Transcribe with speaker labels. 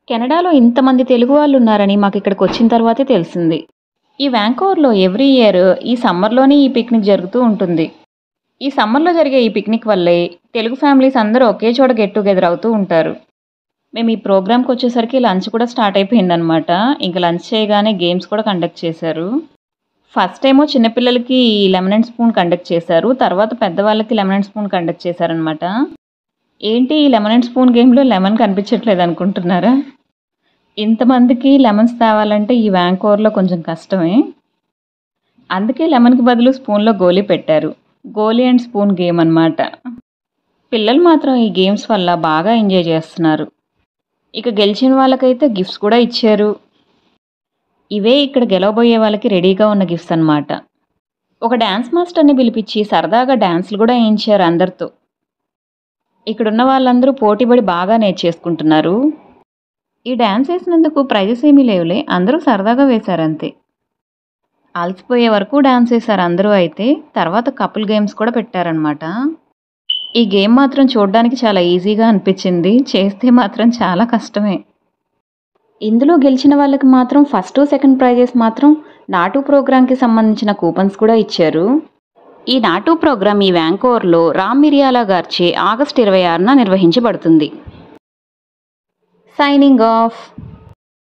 Speaker 1: కెనడాలో ఇంతమంది తెలుగు వాళ్ళు ఉన్నారని మాకు ఇక్కడికి వచ్చిన తర్వాతే తెలిసింది ఈ వ్యాంకోవర్లో ఎవ్రీ ఇయర్ ఈ సమ్మర్లోనే ఈ పిక్నిక్ జరుగుతూ ఉంటుంది ఈ సమ్మర్లో జరిగే ఈ పిక్నిక్ వల్లే తెలుగు ఫ్యామిలీస్ అందరూ ఒకే చోట గెట్ టుగెదర్ అవుతూ ఉంటారు మేము ఈ ప్రోగ్రామ్కి వచ్చేసరికి లంచ్ కూడా స్టార్ట్ అయిపోయిందనమాట ఇంకా లంచ్ చేయగానే గేమ్స్ కూడా కండక్ట్ చేశారు ఫస్ట్ ఏమో చిన్నపిల్లలకి లెమన్ అండ్ స్పూన్ కండక్ట్ చేశారు తర్వాత పెద్దవాళ్ళకి లెమన్ అండ్ స్పూన్ కండక్ట్ చేశారనమాట ఏంటి ఈ లెమన్ అండ్ స్పూన్ గేమ్లో లెమన్ కనిపించట్లేదు అనుకుంటున్నారా ఇంతమందికి లెమన్స్ తేవాలంటే ఈ వ్యాంకోవర్లో కొంచెం కష్టమే అందుకే లెమన్కి బదులు స్పూన్లో గోలీ పెట్టారు గోలీ అండ్ స్పూన్ గేమ్ అన్నమాట పిల్లలు మాత్రం ఈ గేమ్స్ వల్ల బాగా ఎంజాయ్ చేస్తున్నారు ఇక గెలిచిన వాళ్ళకైతే గిఫ్ట్స్ కూడా ఇచ్చారు ఇవే ఇక్కడ గెలవబోయే వాళ్ళకి రెడీగా ఉన్న గిఫ్ట్స్ అన్నమాట ఒక డ్యాన్స్ మాస్టర్ని పిలిపించి సరదాగా డ్యాన్స్లు కూడా వేయించారు అందరితో ఇక్కడున్న వాళ్ళందరూ పోటీపడి బాగా నేర్చేసుకుంటున్నారు ఈ డ్యాన్స్ వేసినందుకు ప్రైజెస్ ఏమీ లేవులే అందరూ సరదాగా వేశారంతే అలసిపోయే వరకు డ్యాన్స్ వేశారు అందరూ అయితే తర్వాత కపుల్ గేమ్స్ కూడా పెట్టారనమాట ఈ గేమ్ మాత్రం చూడడానికి చాలా ఈజీగా అనిపించింది చేస్తే మాత్రం చాలా కష్టమే ఇందులో గెలిచిన వాళ్ళకి మాత్రం ఫస్ట్ సెకండ్ ప్రైజెస్ మాత్రం నాటు ప్రోగ్రాంకి సంబంధించిన కూపన్స్ కూడా ఇచ్చారు ఈ నాటు ప్రోగ్రాం ఈ వ్యాంకోవర్లో రామ్ మిరియాలా గార్చే ఆగస్టు ఇరవై ఆరున నిర్వహించబడుతుంది సైనింగ్ ఆఫ్